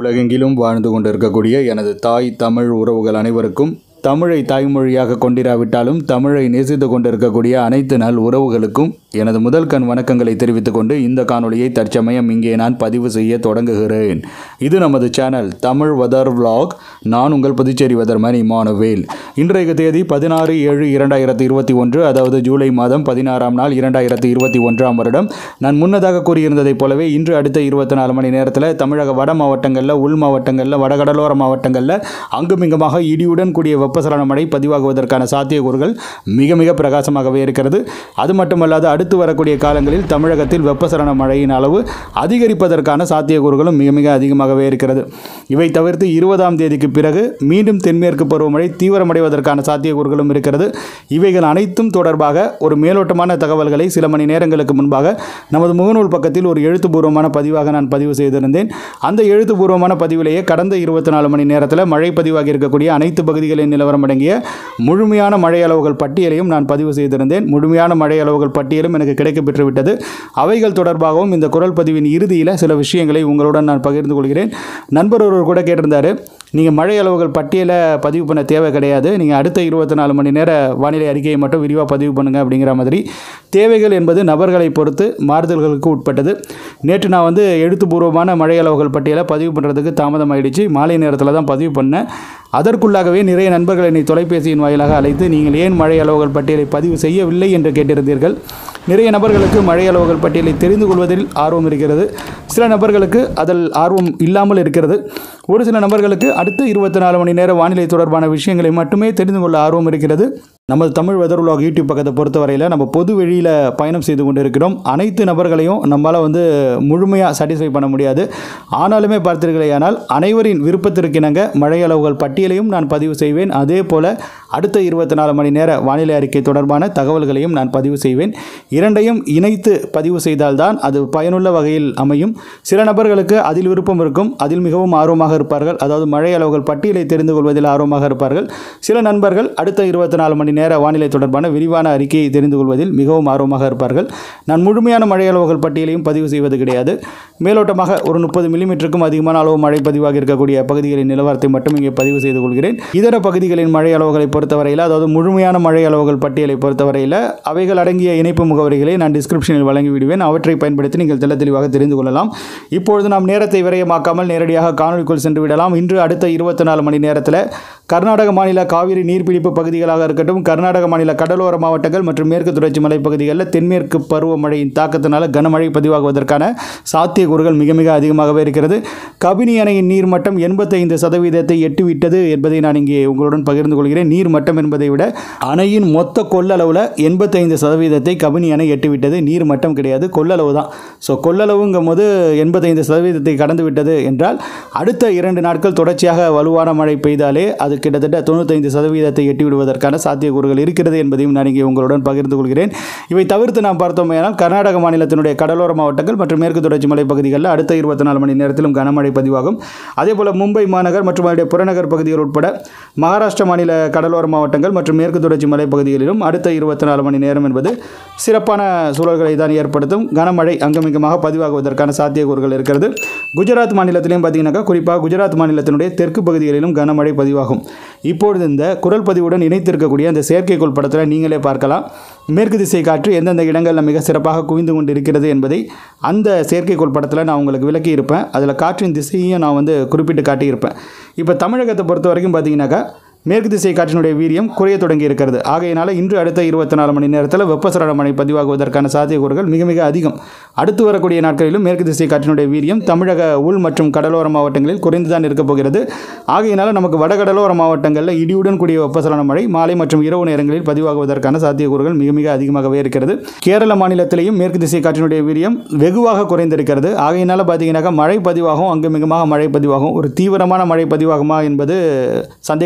உலகெங்கிலும் வாழ்ந்து கொண்டிருக்கக்கூடிய எனது தாய் தமிழ் உறவுகள் அனைவருக்கும் தமிழை தாய்மொழியாக கொண்டிராவிட்டாலும் தமிழை நேசித்து கொண்டிருக்கக்கூடிய அனைத்து நல் உறவுகளுக்கும் எனது முதல் கண் வணக்கங்களை தெரிவித்துக் கொண்டு இந்த காணொளியை தற்சமயம் இங்கே நான் பதிவு செய்ய தொடங்குகிறேன் இது நமது சேனல் தமிழ் வதர் vlog நான் உங்கள் புதுச்சேரி வதர் மணி மானவேல் இன்றைய தேதி பதினாறு ஏழு இரண்டாயிரத்தி இருபத்தி ஒன்று அதாவது ஜூலை மாதம் பதினாறாம் நாள் இரண்டாயிரத்தி இருபத்தி ஒன்றாம் வருடம் நான் முன்னதாக கூறியிருந்ததைப் போலவே இன்று அடுத்த இருபத்தி நாலு மணி நேரத்தில் தமிழக வட மாவட்டங்களில் உள் மாவட்டங்களில் வடகடலோர மாவட்டங்களில் அங்குமிங்குமாக இடியுடன் கூடிய வெப்பசலன மழை பதிவாகுவதற்கான சாத்தியக்கூறுகள் மிக மிக பிரகாசமாகவே இருக்கிறது அது மட்டுமல்லாது அடுத்து வரக்கூடிய காலங்களில் தமிழகத்தில் வெப்பசலன மழையின் அளவு அதிகரிப்பதற்கான சாத்தியக்கூறுகளும் மிக மிக அதிகமாகவே இருக்கிறது இவை தவிர்த்து இருபதாம் தேதிக்கு பிறகு மீண்டும் தென்மேற்கு பருவமழை தீவிரமடைவதற்கான சாத்தியக்கூறுகளும் இருக்கிறது இவைகள் அனைத்தும் தொடர்பாக ஒரு மேலோட்டமான தகவல்களை சில மணி நேரங்களுக்கு முன்பாக நமது முகநூல் பக்கத்தில் ஒரு எழுத்துப்பூர்வமான பதிவாக நான் பதிவு செய்திருந்தேன் அந்த எழுத்துப்பூர்வமான பதிவிலேயே கடந்த இருபத்தி நாலு மணி நேரத்தில் மழை பதிவாகி இருக்கக்கூடிய அனைத்து பகுதிகளின் நிலவரம் அடங்கிய முழுமையான மழை அளவுகள் பட்டியலையும் நான் பதிவு செய்திருந்தேன் முழுமையான மழை அளவுகள் பட்டியலும் எனக்கு கிடைக்கப் பெற்றுவிட்டது அவைகள் தொடர்பாகவும் இந்த குரல் பதிவின் இறுதியில் சில விஷயங்களை உங்களுடன் நான் பகிர்ந்து கொள்கிறேன் நண்பர் ஒருவர் கூட கேட்டிருந்தாரு நீங்கள் மழை அளவுகள் பட்டியலை பதிவு பண்ண தேவை கிடையாது நீங்கள் அடுத்த இருபத்தி நாலு மணி நேர வானிலை அறிக்கையை மட்டும் விரிவாக பதிவு பண்ணுங்கள் அப்படிங்கிற மாதிரி தேவைகள் என்பது நபர்களை பொறுத்து மாறுதல்களுக்கு உட்பட்டது நேற்று நான் வந்து எழுத்துப்பூர்வமான மழை அளவுகள் பட்டியலை பதிவு பண்ணுறதுக்கு தாமதம் ஆயிடுச்சு மாலை நேரத்தில் தான் பதிவு பண்ணேன் அதற்குள்ளாகவே நிறைய நண்பர்கள் என்னை தொலைபேசியின் வாயிலாக அழைத்து நீங்கள் ஏன் மழை அளவுகள் பட்டியலை பதிவு செய்யவில்லை என்று கேட்டிருந்தீர்கள் நிறைய நபர்களுக்கு மழை அளவுகள் பட்டியலை தெரிந்து கொள்வதில் ஆர்வம் இருக்கிறது சில நபர்களுக்கு அதில் ஆர்வம் இல்லாமல் இருக்கிறது ஒரு சில நபர்களுக்கு அடுத்த இருபத்தி நாலு மணி நேர வானிலை தொடர்பான விஷயங்களை மட்டுமே தெரிந்து கொள்ள ஆர்வம் இருக்கிறது நமது தமிழ் வெதர் உலக யூடியூப் பக்கத்தை பொறுத்தவரையில் நம்ம பொது வெளியில் பயணம் செய்து கொண்டு இருக்கிறோம் அனைத்து நபர்களையும் நம்மளால் வந்து முழுமையாக சாட்டிஸ்ஃபை பண்ண முடியாது ஆனாலுமே பார்த்தீர்களேயானால் அனைவரின் விருப்பத்திற்கிணங்க மழை அளவுகள் பட்டியலையும் நான் பதிவு செய்வேன் அதே போல் அடுத்த இருபத்தி நாலு மணி நேர வானிலை அறிக்கை தொடர்பான தகவல்களையும் நான் பதிவு செய்வேன் இரண்டையும் இணைத்து பதிவு செய்தால்தான் அது பயனுள்ள வகையில் அமையும் சில நபர்களுக்கு அதில் விருப்பம் இருக்கும் அதில் மிகவும் ஆர்வமாக இருப்பார்கள் அதாவது மழை அளவுகள் பட்டியலை தெரிந்து கொள்வதில் ஆர்வமாக இருப்பார்கள் சில நண்பர்கள் அடுத்த இருபத்தி நாலு மணி நேர வானிலை தொடர்பான விரிவான அறிக்கையை தெரிந்து கொள்வதில் மிகவும் ஆர்வமாக இருப்பார்கள் நான் முழுமையான மழை அளவுகள் பட்டியலையும் பதிவு செய்வது கிடையாது மேலோட்டமாக ஒரு முப்பது மில்லிமீட்டருக்கும் அதிகமான அளவு மழை பதிவாக இருக்கக்கூடிய பகுதிகளின் நிலவரத்தை மட்டும் இங்கே பதிவு செய்து கொள்கிறேன் இதர பகுதிகளின் மழை அளவுகளை பொறுத்தவரையில் அதாவது முழுமையான மழை அளவுகள் பட்டியலை பொறுத்தவரையில் அவைகள் அடங்கிய இணைப்பு முகவரிகளை நான் டிஸ்கிரிப்ஷனில் வழங்கி விடுவேன் அவற்றை பயன்படுத்தி நீங்கள் தெள்ள தெளிவாக தெரிந்து கொள்ளலாம் இப்பொழுது நாம் நேரத்தை விரயமாக்காமல் நேரடியாக காணொலிக்குள் சென்று விடலாம் இன்று அடுத்த இருபத்தி நாலு மணி நேரத்தில் கர்நாடக மாநில காவிரி நீர்பிடிப்பு பகுதிகளாக இருக்கட்டும் கர்நாடக மாநில கடலோர மாவட்டங்கள் மற்றும் மேற்கு தொடர்ச்சி மலைப்பகுதிகளில் தென்மேற்கு பருவமழையின் தாக்கத்தினால கனமழை பதிவாகுவதற்கான சாத்தியக்கூறுகள் மிக மிக அதிகமாகவே இருக்கிறது கபினி அணையின் நீர்மட்டம் எண்பத்தைந்து சதவீதத்தை எட்டிவிட்டது என்பதை நான் இங்கே உங்களுடன் பகிர்ந்து கொள்கிறேன் நீர்மட்டம் என்பதை விட அணையின் மொத்த கொள்ளளவில் எண்பத்தைந்து சதவீதத்தை கபினி அணை எட்டிவிட்டது நீர் மட்டம் கிடையாது கொள்ளளவு தான் ஸோ கொள்ளளவுங்கும் போது எண்பத்தைந்து சதவீதத்தை கடந்து விட்டது என்றால் அடுத்த இரண்டு நாட்கள் தொடர்ச்சியாக வலுவான மழை பெய்தாலே அது கிட்டத்தட்ட தொண்ணூத்தைந்து சதவீதத்தை எட்டி விடுவதற்கான சாத்தியக்கூறுகள் இருக்கிறது என்பதையும் நான் இங்கே உங்களுடன் பகிர்ந்து கொள்கிறேன் இவை தவிர்த்து நாம் பார்த்தோமேனால் கர்நாடக மாநிலத்தினுடைய கடலோர மாவட்டங்கள் மற்றும் மேற்கு தொடர்ச்சி மலைப்பகுதிகளில் அடுத்த இருபத்தி நாலு மணி நேரத்திலும் கனமழை பதிவாகும் அதே போல் மும்பை மாநகர் மற்றும் அதனுடைய புறநகர் பகுதிகள் உட்பட மகாராஷ்டிரா மாநில கடலோர மாவட்டங்கள் மற்றும் மேற்கு தொடர்ச்சி மலைப்பகுதிகளிலும் அடுத்த இருபத்தி நாலு மணி நேரம் என்பது சிறப்பான சூழல்களை தான் ஏற்படுத்தும் கனமழை அங்கமிங்கமாக பதிவாகுவதற்கான சாத்தியக்கூறுகள் இருக்கிறது குஜராத் மாநிலத்திலையும் பார்த்தீங்கன்னாக்கா குறிப்பாக குஜராத் மாநிலத்தினுடைய தெற்கு பகுதிகளிலும் கனமழை பதிவாகும் இப்பொழுது இந்த குரல் பதிவுடன் இணைத்திருக்கக்கூடிய அந்த செயற்கைக்கோள் படத்தில் நீங்களே பார்க்கலாம் மேற்கு திசை காற்று எந்தெந்த இடங்களில் மிக சிறப்பாக குவிந்து கொண்டு இருக்கிறது என்பதை அந்த செயற்கைக்கோள் படத்தில் நான் உங்களுக்கு விளக்கி இருப்பேன் அதில் காற்றின் திசையையும் நான் வந்து குறிப்பிட்டு காட்டியிருப்பேன் இப்போ தமிழகத்தை பொறுத்த வரைக்கும் பார்த்தீங்கன்னாக்கா மேற்கு திசை காற்றினுடைய வீரியம் குறைய தொடங்கி இருக்கிறது ஆகையினால இன்று அடுத்த இருபத்தி நாலு மணி நேரத்தில் வெப்பசலன மழை பதிவாகுவதற்கான சாத்தியக்கூறுகள் மிக மிக அதிகம் அடுத்து வரக்கூடிய நாட்களிலும் மேற்கு திசை காற்றினுடைய வீரியம் தமிழக உள் மற்றும் கடலோர மாவட்டங்களில் குறைந்து தான் இருக்கப் போகிறது ஆகையினால நமக்கு வடகடலோர மாவட்டங்களில் இடியுடன் கூடிய வெப்பசலன மழை மாலை மற்றும் இரவு நேரங்களில் பதிவாகுவதற்கான சாத்தியக்கூறுகள் மிக மிக அதிகமாகவே இருக்கிறது கேரள மாநிலத்திலேயும் மேற்கு திசை காற்றினுடைய வீரியம் வெகுவாக குறைந்திருக்கிறது ஆகையினால பார்த்தீங்கன்னாக்கா மழை பதிவாகும் அங்கு மிகமாக மழை பதிவாகும் ஒரு தீவிரமான மழை பதிவாகுமா என்பது சந்தேகத்திற்குரிய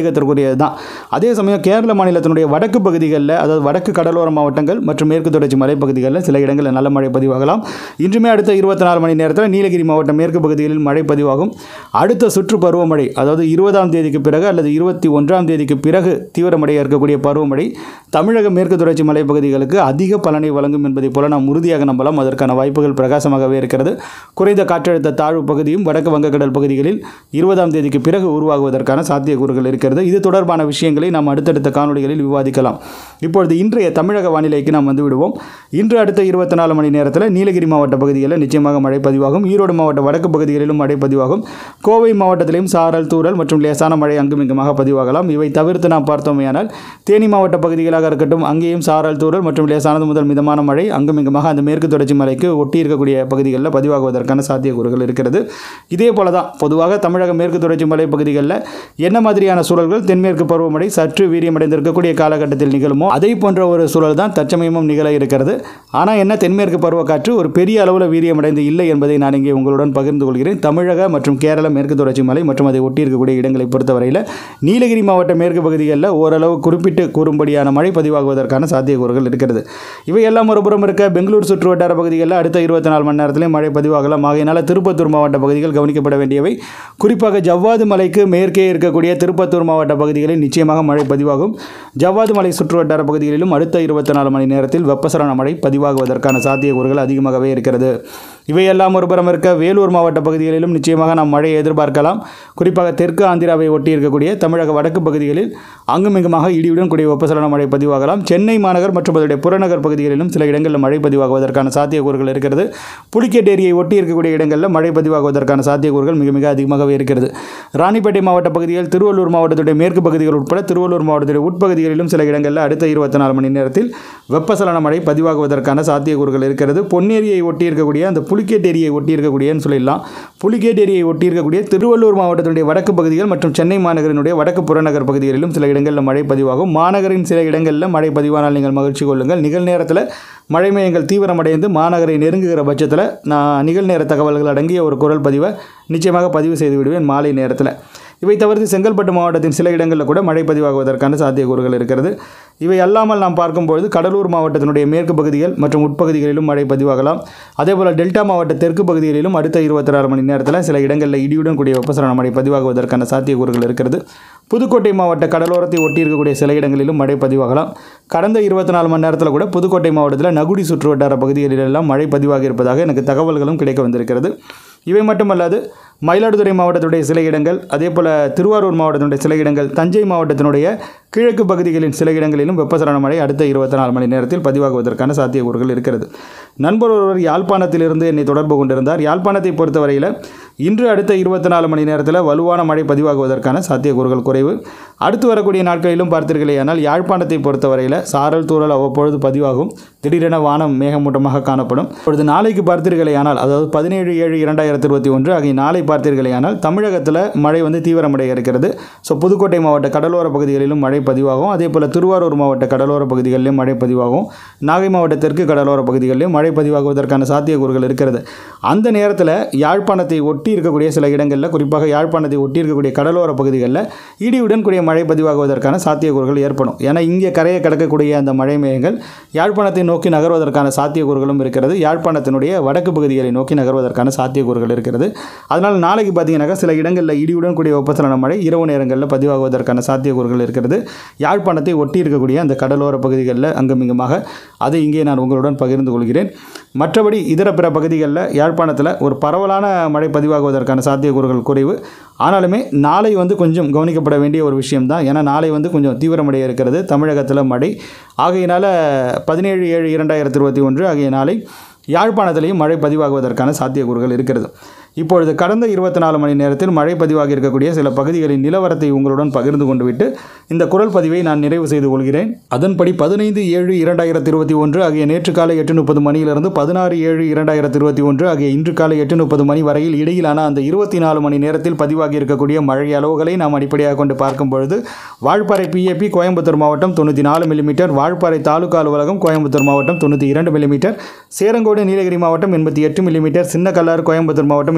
இருக்கக்கூடியது தான் அதே சமயம் கேரள மாநிலத்தினுடைய வடக்கு பகுதிகளில் அதாவது வடக்கு கடலோர மாவட்டங்கள் மற்றும் மேற்கு தொடர்ச்சி மலைப்பகுதிகளில் சில இடங்களில் நல்ல மழை பதிவாகலாம் இன்றுமே அடுத்த இருபத்தி நாலு மணி நேரத்தில் நீலகிரி மாவட்டம் மேற்கு பகுதிகளில் மழை பதிவாகும் அடுத்த சுற்று பருவமழை அதாவது இருபதாம் தேதிக்கு பிறகு அல்லது இருபத்தி ஒன்றாம் தேதிக்கு பிறகு தீவிரமடைய இருக்கக்கூடிய பருவமழை தமிழக மேற்கு தொடர்ச்சி மலைப்பகுதிகளுக்கு அதிக பலனை வழங்கும் என்பதை போல நாம் உறுதியாக நம்பலாம் அதற்கான வாய்ப்புகள் பிரகாசமாகவே இருக்கிறது குறைந்த காற்றழுத்த தாழ்வு பகுதியும் வடக்கு வங்கக்கடல் பகுதிகளில் இருபதாம் தேதிக்கு பிறகு உருவாகுவதற்கான சாத்தியக்கூறுகள் இருக்கிறது இது தொடர்பான விஷயங்களை நாம் அடுத்தடுத்த காணொளிகளில் விவாதிக்கலாம் இப்பொழுது இன்றைய தமிழக வானிலைக்கு நாம் வந்து விடுவோம் இன்று அடுத்த இருபத்தி நாலு மணி நேரத்தில் நீலகிரி மாவட்ட பகுதிகளில் நிச்சயமாக மழை பதிவாகும் ஈரோடு மாவட்ட வடக்கு பகுதிகளிலும் மழை பதிவாகும் கோவை மாவட்டத்திலும் சாரல் தூறல் மற்றும் லேசான மழை அங்குமிங்குமாக பதிவாகலாம் இவை தவிர்த்து நாம் பார்த்தோமேயானால் தேனி மாவட்ட பகுதிகளாக இருக்கட்டும் அங்கேயும் சாரல் தூறல் மற்றும் லேசானது முதல் மிதமான மழை அங்குமிங்குமாக அந்த மேற்கு தொடர்ச்சி மலைக்கு ஒட்டி இருக்கக்கூடிய பகுதிகளில் பதிவாகுவதற்கான சாத்தியக்கூறுகள் இருக்கிறது இதே போல தான் பொதுவாக தமிழக மேற்கு தொடர்ச்சி மலை பகுதிகளில் என்ன மாதிரியான சூழல்கள் தென்மேற்கு பருவமழை சற்று வீரியமடைந்திருக்கக்கூடிய காலகட்டத்தில் நிகழுமோ அதே போன்ற ஒரு சூழல் தான் தற்சமயமும் நிகழ இருக்கிறது ஆனால் என்ன தென்மேற்கு பருவக்காற்று ஒரு பெரிய அளவில் வீரியமடைந்து இல்லை என்பதை நான் இங்கே உங்களுடன் பகிர்ந்து கொள்கிறேன் தமிழக மற்றும் கேரள மேற்கு தொடர்ச்சி மலை மற்றும் அதை ஒட்டி இருக்கக்கூடிய இடங்களை பொறுத்தவரையில் நீலகிரி மாவட்ட மேற்கு பகுதிகளில் ஓரளவு குறிப்பிட்டு கூறும்படியான மழை பதிவாகுவதற்கான சாத்தியக்கூறுகள் இருக்கிறது இவையெல்லாம் ஒரு புறம் இருக்க பெங்களூர் சுற்று வட்டார பகுதிகளில் அடுத்த இருபத்தி நாலு மணி நேரத்திலே மழை பதிவாகலாம் ஆகையினால திருப்பத்தூர் மாவட்ட பகுதிகள் கவனிக்கப்பட வேண்டியவை குறிப்பாக ஜவ்வாது மலைக்கு மேற்கே இருக்கக்கூடிய திருப்பத்தூர் மாவட்ட பகுதிகளில் நிச்சயமாக மழை பதிவாகும் ஜவ்வாது மலை சுற்று வட்டார பகுதிகளிலும் அடுத்த இருபத்தி நாலு மணி நேரத்தில் வெப்பசலன மழை பதிவாகுவதற்கான சாத்தியக்கூறுகள் அதிகமாகவே இருக்கிறது இவையெல்லாம் ஒருபுறம் இருக்க வேலூர் மாவட்ட பகுதிகளிலும் நிச்சயமாக நாம் மழையை எதிர்பார்க்கலாம் குறிப்பாக தெற்கு ஆந்திராவை ஒட்டி இருக்கக்கூடிய தமிழக வடக்கு பகுதிகளில் அங்குமிங்குமாக இடியுடன் கூடிய வெப்பசலன மழை பதிவாகலாம் சென்னை மாநகர் மற்றும் அதனுடைய புறநகர் பகுதிகளிலும் சில இடங்களில் மழை பதிவாகுவதற்கான சாத்தியக்கூறுகள் இருக்கிறது புலிக்கேட் ஏரியை ஒட்டி இருக்கக்கூடிய இடங்களில் மழை பதிவாகுவதற்கான சாத்தியக்கூறுகள் மிக மிக அதிகமாகவே இருக்கிறது ராணிப்பேட்டை மாவட்ட பகுதிகள் திருவள்ளூர் மாவட்டத்துடைய மேற்கு பகுதிகள் உட்பட திருவள்ளூர் மாவட்டத்துடைய உட்பகுதிகளிலும் சில இடங்களில் அடுத்த இருபத்தி நாலு மணி நேரத்தில் வெப்பசலன மழை பதிவாகுவதற்கான சாத்தியக்கூறுகள் இருக்கிறது பொன்னேரியை ஒட்டி இருக்கக்கூடிய அந்த புலிக்கேட் ஏரியை ஒட்டி இருக்கக்கூடியன்னு சொல்லிடலாம் புலிக்கேட் ஏரியை ஒட்டி இருக்கக்கூடிய திருவள்ளூர் மாவட்டத்தினுடைய வடக்கு பகுதிகள் மற்றும் சென்னை மாநகரினுடைய வடக்கு புறநகர் பகுதிகளிலும் சில இடங்களில் மழை பதிவாகும் மாநகரின் சில இடங்களில் மழை பதிவானால் நீங்கள் மகிழ்ச்சி கொள்ளுங்கள் நிகழ்நேரத்தில் மழை மையங்கள் தீவிரமடைந்து மாநகரை நெருங்குகிற பட்சத்தில் நான் நிகழ்நேர தகவல்கள் அடங்கிய ஒரு குரல் பதிவை நிச்சயமாக பதிவு செய்து விடுவேன் மாலை நேரத்தில் இவை தவிர்த்து செங்கல்பட்டு மாவட்டத்தின் சில இடங்களில் கூட மழை பதிவாகுவதற்கான சாத்தியக்கூறுகள் இருக்கிறது இவை அல்லாமல் நாம் பார்க்கும்பொழுது கடலூர் மாவட்டத்தினுடைய மேற்கு பகுதிகள் மற்றும் உட்பகுதிகளிலும் மழை பதிவாகலாம் அதேபோல் டெல்டா மாவட்ட தெற்கு பகுதிகளிலும் அடுத்த இருபத்தி ஆறு மணி நேரத்தில் சில இடங்களில் இடியுடன் கூடிய வெப்பசலன மழை பதிவாகுவதற்கான சாத்தியக்கூறுகள் இருக்கிறது புதுக்கோட்டை மாவட்ட கடலோரத்தை ஒட்டி இருக்கக்கூடிய சில இடங்களிலும் மழை பதிவாகலாம் கடந்த இருபத்தி நாலு மணி நேரத்தில் கூட புதுக்கோட்டை மாவட்டத்தில் நகுடி சுற்று வட்டார பகுதிகளிலெல்லாம் மழை பதிவாகி இருப்பதாக எனக்கு தகவல்களும் கிடைக்க வந்திருக்கிறது இவை மட்டுமல்லாது மயிலாடுதுறை மாவட்டத்துடைய சில இடங்கள் அதே போல் திருவாரூர் மாவட்டத்தினுடைய சில இடங்கள் தஞ்சை மாவட்டத்தினுடைய கிழக்கு பகுதிகளின் சில இடங்களிலும் வெப்பசலன மழை அடுத்த இருபத்தி நாலு மணி நேரத்தில் பதிவாகுவதற்கான சாத்தியக்கூறுகள் இருக்கிறது நண்பர் ஒருவர் யாழ்ப்பாணத்திலிருந்து என்னை தொடர்பு கொண்டிருந்தார் யாழ்ப்பாணத்தை பொறுத்தவரையில் இன்று அடுத்த இருபத்தி நாலு மணி நேரத்தில் வலுவான மழை பதிவாகுவதற்கான சாத்தியக்கூறுகள் குறைவு அடுத்து வரக்கூடிய நாட்களிலும் பார்த்தீர்களேயானால் யாழ்ப்பாணத்தை பொறுத்தவரையில் சாரல் தூறல் அவ்வப்பொழுது பதிவாகும் திடீரென வானம் மேகமூட்டமாக காணப்படும் இப்பொழுது நாளைக்கு பார்த்தீர்களேயானால் அதாவது பதினேழு ஏழு இரண்டாயிரத்தி இருபத்தி ஒன்று ஆகிய நாளை பார்த்தீர்களேயானால் தமிழகத்தில் மழை வந்து தீவிரமடைய இருக்கிறது ஸோ புதுக்கோட்டை மாவட்ட கடலோர பகுதிகளிலும் மழை பதிவாகும் அதே போல் திருவாரூர் மாவட்ட கடலோர பகுதிகளிலும் மழை பதிவாகும் நாகை மாவட்ட தெற்கு கடலோர பகுதிகளிலும் மழை பதிவாகுவதற்கான சாத்தியக்கூறுகள் இருக்கிறது அந்த நேரத்தில் யாழ்ப்பாணத்தை ஒட்டி இருக்கக்கூடிய சில இடங்களில் குறிப்பாக யாழ்ப்பாணத்தை ஒட்டி இருக்கக்கூடிய கடலோர பகுதிகளில் இடியுடன் கூடிய மழை பதிவாகுவதற்கான சாத்தியக்கூறுகள் ஏற்படும் ஏன்னா இங்கே கரையை கடக்கக்கூடிய அந்த மழை மேகங்கள் யாழ்ப்பாணத்தை நோக்கி நகர்வதற்கான சாத்தியக்கூறுகளும் இருக்கிறது யாழ்ப்பாணத்தினுடைய வடக்கு பகுதிகளை நோக்கி நகர்வதற்கான சாத்தியக்கூறுகள் இருக்கிறது அதனால் நாளைக்கு பார்த்தீங்கன்னாக்கா சில இடங்களில் இடியுடன் கூடிய வெப்பசலன மழை இரவு நேரங்களில் பதிவாகுவதற்கான சாத்தியக்கூறுகள் இருக்கிறது யாழ்ப்பாணத்தை ஒட்டி இருக்கக்கூடிய அந்த கடலோர பகுதிகளில் அங்குமிங்குமாக அதை இங்கே நான் உங்களுடன் பகிர்ந்து கொள்கிறேன் மற்றபடி இதர பிற பகுதிகளில் யாழ்ப்பாணத்தில் ஒரு பரவலான மழை பதிவாகுவதற்கான சாத்தியக்கூறுகள் குறைவு ஆனாலுமே நாளை வந்து கொஞ்சம் கவனிக்கப்பட வேண்டிய ஒரு விஷயம்தான் ஏன்னா நாளை வந்து கொஞ்சம் தீவிரமடைய இருக்கிறது தமிழகத்தில் மழை ஆகையினால் பதினேழு ஏழு இரண்டாயிரத்தி இருபத்தி ஒன்று ஆகிய நாளை யாழ்ப்பாணத்திலையும் மழை பதிவாகுவதற்கான சாத்தியக்கூறுகள் இருக்கிறது இப்பொழுது கடந்த இருபத்தி நாலு மணி நேரத்தில் மழை பதிவாகி இருக்கக்கூடிய சில பகுதிகளின் நிலவரத்தை உங்களுடன் பகிர்ந்து கொண்டு விட்டு இந்த குரல் பதிவை நான் நிறைவு செய்து கொள்கிறேன் அதன்படி பதினைந்து ஏழு இரண்டாயிரத்தி இருபத்தி ஒன்று ஆகிய நேற்று காலை எட்டு முப்பது மணியிலிருந்து பதினாறு ஏழு இரண்டாயிரத்தி இருபத்தி ஒன்று ஆகிய இன்று காலை எட்டு முப்பது மணி வரையில் இடையிலான அந்த இருபத்தி நாலு மணி நேரத்தில் பதிவாகி இருக்கக்கூடிய மழை அளவுகளை நாம் அடிப்படையாக கொண்டு பார்க்கும் பொழுது வால்பாறை பிஏபி கோயம்புத்தூர் மாவட்டம் தொண்ணூற்றி நாலு மில்லிமீட்டர் வால்பாறை தாலுகா அலுவலகம் கோயம்புத்தூர் மாவட்டம் தொண்ணூற்றி இரண்டு மில்லிமீட்டர் சேரங்கோடு நீலகிரி மாவட்டம் எண்பத்தி எட்டு மில்லிமீட்டர் சின்ன கல்லாறு கோயம்புத்தூர் மாவட்டம்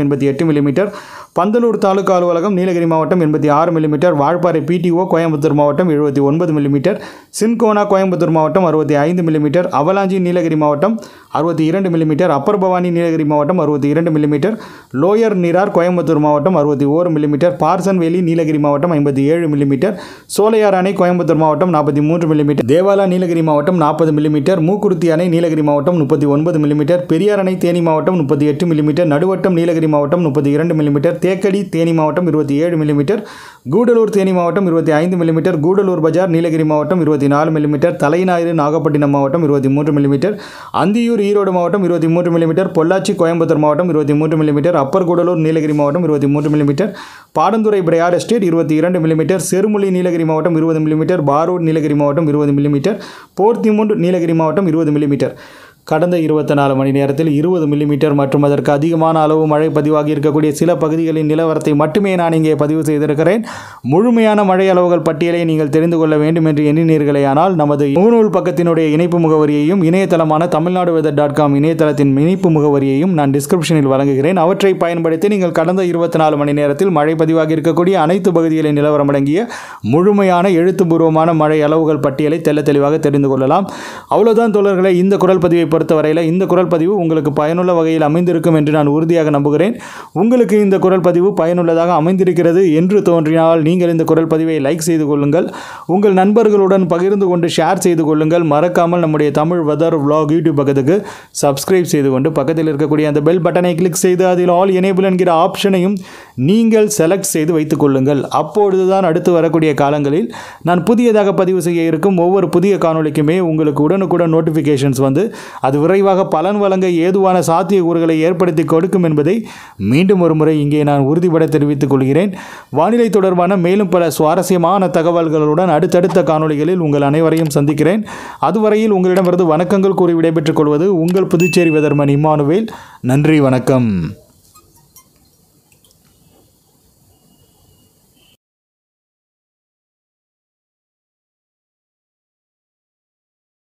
எண்பத்தி எட்டு மில்லிமீட்டர் பந்தலூர் தாலுகா அலுவலகம் நீலகிரி மாவட்டம் எண்பத்தி ஆறு மில்லிமீட்டர் வால்பாறை பிடிஓ கோயம்புத்தூர் மாவட்டம் எழுபத்தி ஒன்பது மில்லிமீட்டர் சின்கோனா கோயம்புத்தூர் மாவட்டம் அறுபத்தி ஐந்து மில்லிமீட்டர் அவலாஞ்சி நீலகிரி மாவட்டம் அறுபத்தி இரண்டு மில்லிமீட்டர் அப்பர் பவானி நீலகிரி மாவட்டம் அறுபத்தி இரண்டு மில்லிமீட்டர் லோயர் நீரார் கோயம்புத்தூர் மாவட்டம் அறுபத்தி ஓரு மில்லிமீட்டர் பார்சன்வேலி நீலகிரி மாவட்டம் ஐம்பத்தி ஏழு மில்லிமீட்டர் சோலையார் அணை கோயம்புத்தூர் மாவட்டம் நாற்பத்தி மூன்று மில்லிமீட்டர் தேவாலா நீலகிரி மாவட்டம் நாற்பது மில்லிமீட்டர் மூக்குருத்தி அணை நீலகிரி மாவட்டம் முப்பத்தி ஒன்பது மில்லிமீட்டர் பெரியார் அணை தேனி மாவட்டம் முப்பத்தி எட்டு மில்லிமீட்டர் நடுவட்டம் நீலகிரி மாவட்டம் முப்பத்தி இரண்டு மில்லிமீட்டர் தேக்கடி தேனி மாவட்டம் இருபத்தி ஏழு மில்லிமீட்டர் கூடலூர் தேனி மாவட்டம் இருபத்தி ஐந்து மில்லிமீட்டர் கூடலூர் பஜார் நீலகிரி மாவட்டம் இருபத்தி நாலு மில்லிமீட்டர் தலைஞாயிறு நாகப்பட்டினம் மாவட்டம் இருபத்தி மூன்று மில்லிமீட்டர் அந்தியூர் ஈரோடு மாவட்டம் இருபத்தி மூன்று மில்லிமீட்டர் பொள்ளாச்சி கோயம்புத்தூர் மாவட்டம் இருபத்தி மூன்று மில்லிமீட்டர் அப்பர் கூடலூர் நீலகிரி மாவட்டம் இருபத்தி மூன்று மில்லிமீட்டர் பாடந்துறை பிரையார் எஸ்டேட் இருபத்தி இரண்டு மில்லிமீட்டர் செருமுலி நீலகிரி மாவட்டம் இருபது மில்லிமீட்டர் பாரூர் நீலகிரி மாவட்டம் இருபது மில்லிமீட்டர் போர்த்திமுண்ட் நீலகிரி மாவட்டம் இருபது மில்லிமீட்டர் கடந்த இருபத்தி நாலு மணி நேரத்தில் இருபது மில்லிமீட்டர் மற்றும் அதற்கு அதிகமான அளவு மழை பதிவாகி இருக்கக்கூடிய சில பகுதிகளின் நிலவரத்தை மட்டுமே நான் இங்கே பதிவு செய்திருக்கிறேன் முழுமையான மழை அளவுகள் பட்டியலை நீங்கள் தெரிந்து கொள்ள வேண்டும் என்று எண்ணினீர்களே ஆனால் நமது முகநூல் பக்கத்தினுடைய இணைப்பு முகவரியையும் இணையதளமான தமிழ்நாடு வெதர் டாட் காம் இணையதளத்தின் இணைப்பு முகவரியையும் நான் டிஸ்கிரிப்ஷனில் வழங்குகிறேன் அவற்றை பயன்படுத்தி நீங்கள் கடந்த இருபத்தி நாலு மணி நேரத்தில் மழை பதிவாகி இருக்கக்கூடிய அனைத்து பகுதிகளின் நிலவரம் அடங்கிய முழுமையான எழுத்துப்பூர்வமான மழை அளவுகள் பட்டியலை தெள்ள தெளிவாக தெரிந்து கொள்ளலாம் அவ்வளவுதான் தோழர்களே இந்த குரல் பதிவை பொறுத்தவரையில் இந்த குரல் பதிவு உங்களுக்கு பயனுள்ள வகையில் அமைந்திருக்கும் என்று நான் உறுதியாக நம்புகிறேன் உங்களுக்கு இந்த குரல் பதிவு பயனுள்ளதாக அமைந்திருக்கிறது என்று தோன்றினால் நீங்கள் இந்த குரல் பதிவை லைக் செய்து கொள்ளுங்கள் உங்கள் நண்பர்களுடன் பகிர்ந்து கொண்டு ஷேர் செய்து கொள்ளுங்கள் மறக்காமல் நம்முடைய தமிழ் வெதர் vlog யூடியூப் பக்கத்துக்கு சப்ஸ்கிரைப் செய்து கொண்டு பக்கத்தில் இருக்கக்கூடிய அந்த பெல் பட்டனை கிளிக் செய்து அதில் ஆல் எனேபிள் என்கிற ஆப்ஷனையும் நீங்கள் செலக்ட் செய்து வைத்துக் கொள்ளுங்கள் அப்பொழுதுதான் அடுத்து வரக்கூடிய காலங்களில் நான் புதியதாக பதிவு செய்ய இருக்கும் ஒவ்வொரு புதிய காணொளிக்குமே உங்களுக்கு உடனுக்குடன் நோட்டிஃபிகேஷன்ஸ் வந்து அது விரைவாக பலன் வழங்க ஏதுவான சாத்தியக்கூறுகளை ஏற்படுத்தி கொடுக்கும் என்பதை மீண்டும் ஒரு முறை இங்கே நான் உறுதிபட தெரிவித்துக் கொள்கிறேன் வானிலை தொடர்பான மேலும் பல சுவாரஸ்யமான தகவல்களுடன் அடுத்தடுத்த காணொளிகளில் உங்கள் அனைவரையும் சந்திக்கிறேன் அதுவரையில் உங்களிடமிருந்து வணக்கங்கள் கூறி விடைபெற்றுக் கொள்வது உங்கள் புதுச்சேரி வெதர்மன் இம்மானுவேல் நன்றி வணக்கம்